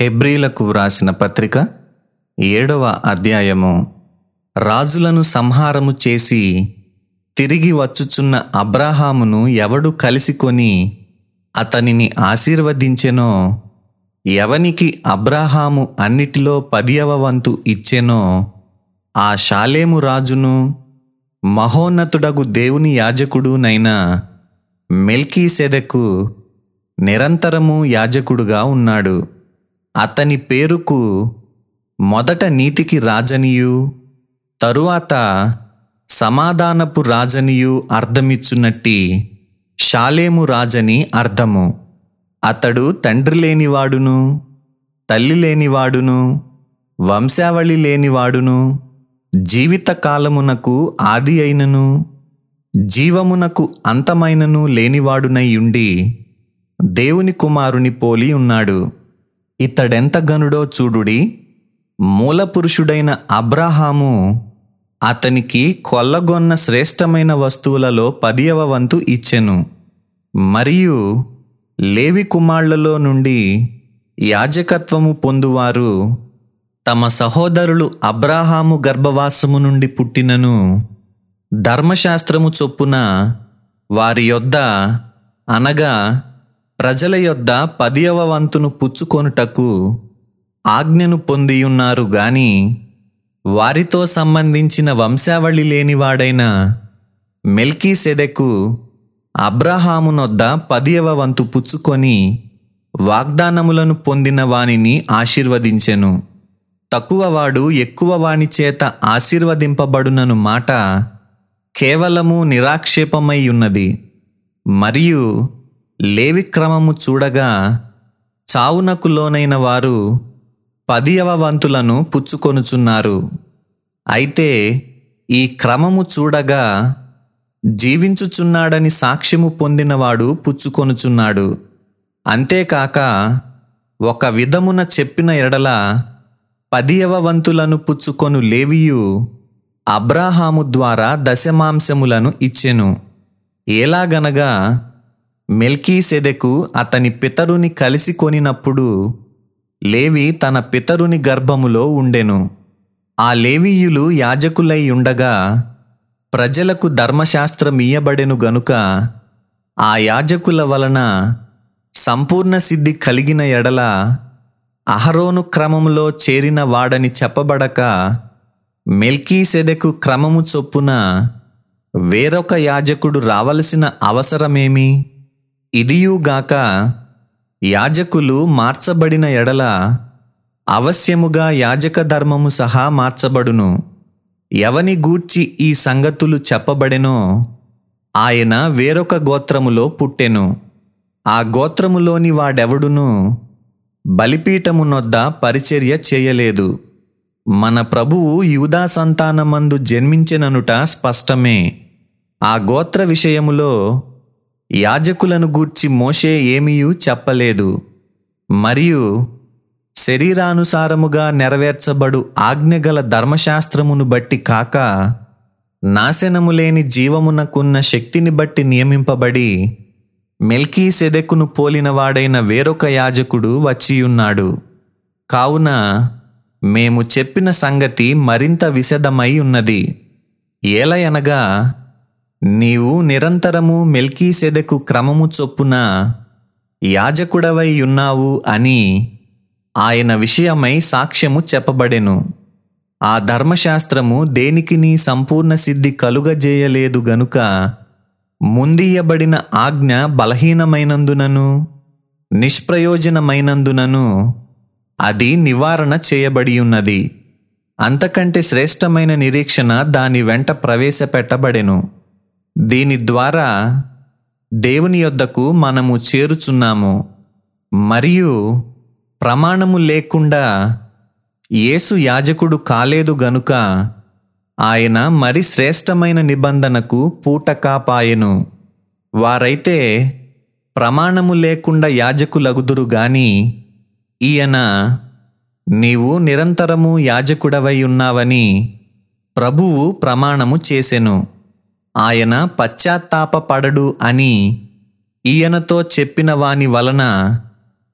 హెబ్రీలకు వ్రాసిన పత్రిక ఏడవ అధ్యాయము రాజులను సంహారము చేసి తిరిగి వచ్చుచున్న అబ్రాహామును ఎవడు కలిసికొని అతనిని ఆశీర్వదించెనో ఎవనికి అబ్రాహాము అన్నిటిలో పదియవ వంతు ఇచ్చెనో ఆ షాలేము రాజును మహోన్నతుడగు దేవుని యాజకుడునైన మెల్కీసెదెకు నిరంతరము యాజకుడుగా ఉన్నాడు అతని పేరుకు మొదట నీతికి రాజనియు తరువాత సమాధానపు రాజనియు అర్థమిచ్చునట్టి షాలేము రాజని అర్థము అతడు తండ్రి లేనివాడును తల్లి లేనివాడును వంశావళి లేనివాడును జీవిత కాలమునకు ఆది అయినను జీవమునకు అంతమైనను లేనివాడునై ఉండి దేవుని కుమారుని పోలి ఉన్నాడు ఇతడెంత గనుడో చూడుడి మూలపురుషుడైన అబ్రాహాము అతనికి కొల్లగొన్న శ్రేష్టమైన వస్తువులలో పదియవ వంతు ఇచ్చెను మరియు లేవి కుమారులలో నుండి యాజకత్వము పొందువారు తమ సహోదరులు అబ్రాహాము గర్భవాసము నుండి పుట్టినను ధర్మశాస్త్రము చొప్పున వారి యొద్ద అనగా ప్రజల యొద్ద పదియవ వంతును పుచ్చుకొనుటకు ఆజ్ఞను పొందియున్నారు గాని వారితో సంబంధించిన వంశావళి లేనివాడైన మెల్కీసెదెకు అబ్రహామునొద్ద పదియవ వంతు పుచ్చుకొని వాగ్దానములను పొందిన వానిని ఆశీర్వదించెను తక్కువవాడు ఎక్కువ వాని చేత ఆశీర్వదింపబడునను మాట కేవలము నిరాక్షేపమై ఉన్నది మరియు లేవి క్రమము చూడగా చావునకు లోనైన వారు పదియవ వంతులను పుచ్చుకొనుచున్నారు అయితే ఈ క్రమము చూడగా జీవించుచున్నాడని సాక్ష్యము పొందినవాడు పుచ్చుకొనుచున్నాడు అంతేకాక ఒక విధమున చెప్పిన ఎడల పదియవ వంతులను పుచ్చుకొను లేవియు అబ్రాహాము ద్వారా దశమాంశములను ఇచ్చెను ఎలాగనగా మెల్కీసెదెకు అతని పితరుని కలిసి కొనినప్పుడు లేవి తన పితరుని గర్భములో ఉండెను ఆ లేవీయులు యాజకులై ఉండగా ప్రజలకు ధర్మశాస్త్రం ఇయ్యబడెను గనుక ఆ యాజకుల వలన సంపూర్ణ సిద్ధి కలిగిన ఎడల అహరోను క్రమములో చేరిన వాడని చెప్పబడక మెల్కీసెదెకు క్రమము చొప్పున వేరొక యాజకుడు రావలసిన అవసరమేమి ఇదియుగాక యాజకులు మార్చబడిన ఎడల అవశ్యముగా యాజక ధర్మము సహా మార్చబడును ఎవని గూర్చి ఈ సంగతులు చెప్పబడెనో ఆయన వేరొక గోత్రములో పుట్టెను ఆ గోత్రములోని వాడెవడును బలిపీఠమునొద్ద పరిచర్య చేయలేదు మన ప్రభువు యూదా సంతానమందు జన్మించెననుట స్పష్టమే ఆ గోత్ర విషయములో యాజకులను గూర్చి మోషే ఏమీయూ చెప్పలేదు మరియు శరీరానుసారముగా నెరవేర్చబడు ఆజ్ఞగల ధర్మశాస్త్రమును బట్టి కాక నాశనము లేని జీవమునకున్న శక్తిని బట్టి నియమింపబడి మెల్కీ సెదెకును పోలినవాడైన వేరొక యాజకుడు వచ్చియున్నాడు కావున మేము చెప్పిన సంగతి మరింత విశదమై ఉన్నది ఏలయనగా నీవు నిరంతరము మెల్కీసెదెకు క్రమము చొప్పున యాజకుడవై ఉన్నావు అని ఆయన విషయమై సాక్ష్యము చెప్పబడెను ఆ ధర్మశాస్త్రము దేనికిని సంపూర్ణ సిద్ధి కలుగజేయలేదు గనుక ముందీయబడిన ఆజ్ఞ బలహీనమైనందునను నిష్ప్రయోజనమైనందునను అది నివారణ చేయబడి ఉన్నది అంతకంటే శ్రేష్టమైన నిరీక్షణ దాని వెంట ప్రవేశపెట్టబడెను దీని ద్వారా దేవుని యొద్దకు మనము చేరుచున్నాము మరియు ప్రమాణము లేకుండా యేసు యాజకుడు కాలేదు గనుక ఆయన మరి శ్రేష్టమైన నిబంధనకు పూట కాపాయెను వారైతే ప్రమాణము లేకుండా యాజకులగుదురు గాని ఈయన నీవు నిరంతరము యాజకుడవై ఉన్నావని ప్రభువు ప్రమాణము చేసెను ఆయన పశ్చాత్తాపపడడు అని ఈయనతో చెప్పిన వాని వలన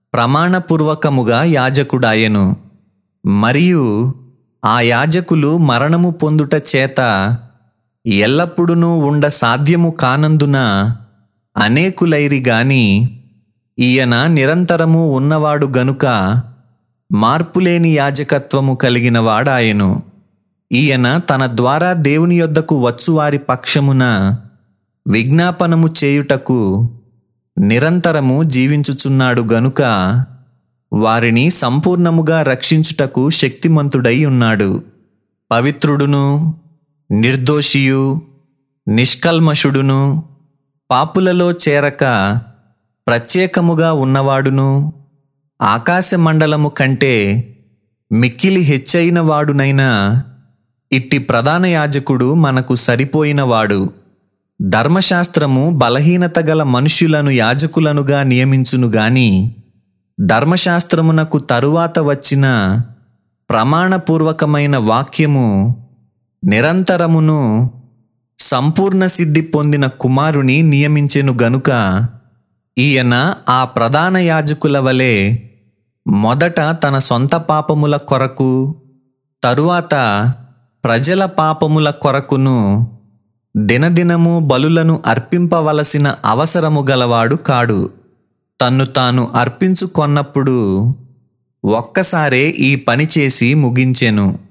ప్రమాణపూర్వకముగా యాజకుడాయెను మరియు ఆ యాజకులు మరణము పొందుట చేత ఎల్లప్పుడూ ఉండ సాధ్యము కానందున అనేకులైరి గాని ఈయన నిరంతరము ఉన్నవాడు గనుక మార్పులేని యాజకత్వము కలిగిన వాడాయెను ఈయన తన ద్వారా దేవుని యొద్దకు వచ్చువారి పక్షమున విజ్ఞాపనము చేయుటకు నిరంతరము జీవించుచున్నాడు గనుక వారిని సంపూర్ణముగా రక్షించుటకు శక్తిమంతుడై ఉన్నాడు పవిత్రుడును నిర్దోషియు నిష్కల్మషుడును పాపులలో చేరక ప్రత్యేకముగా ఉన్నవాడును ఆకాశమండలము కంటే మిక్కిలి హెచ్చైన వాడునైనా ఇట్టి ప్రధాన యాజకుడు మనకు సరిపోయినవాడు ధర్మశాస్త్రము బలహీనత గల మనుష్యులను యాజకులనుగా నియమించును గాని ధర్మశాస్త్రమునకు తరువాత వచ్చిన ప్రమాణపూర్వకమైన వాక్యము నిరంతరమును సంపూర్ణ సిద్ధి పొందిన కుమారుని నియమించెను గనుక ఈయన ఆ ప్రధాన యాజకుల వలె మొదట తన సొంత పాపముల కొరకు తరువాత ప్రజల పాపముల కొరకును దినదినము బలులను అర్పింపవలసిన అవసరము గలవాడు కాడు తన్ను తాను అర్పించుకొన్నప్పుడు ఒక్కసారే ఈ పని చేసి ముగించెను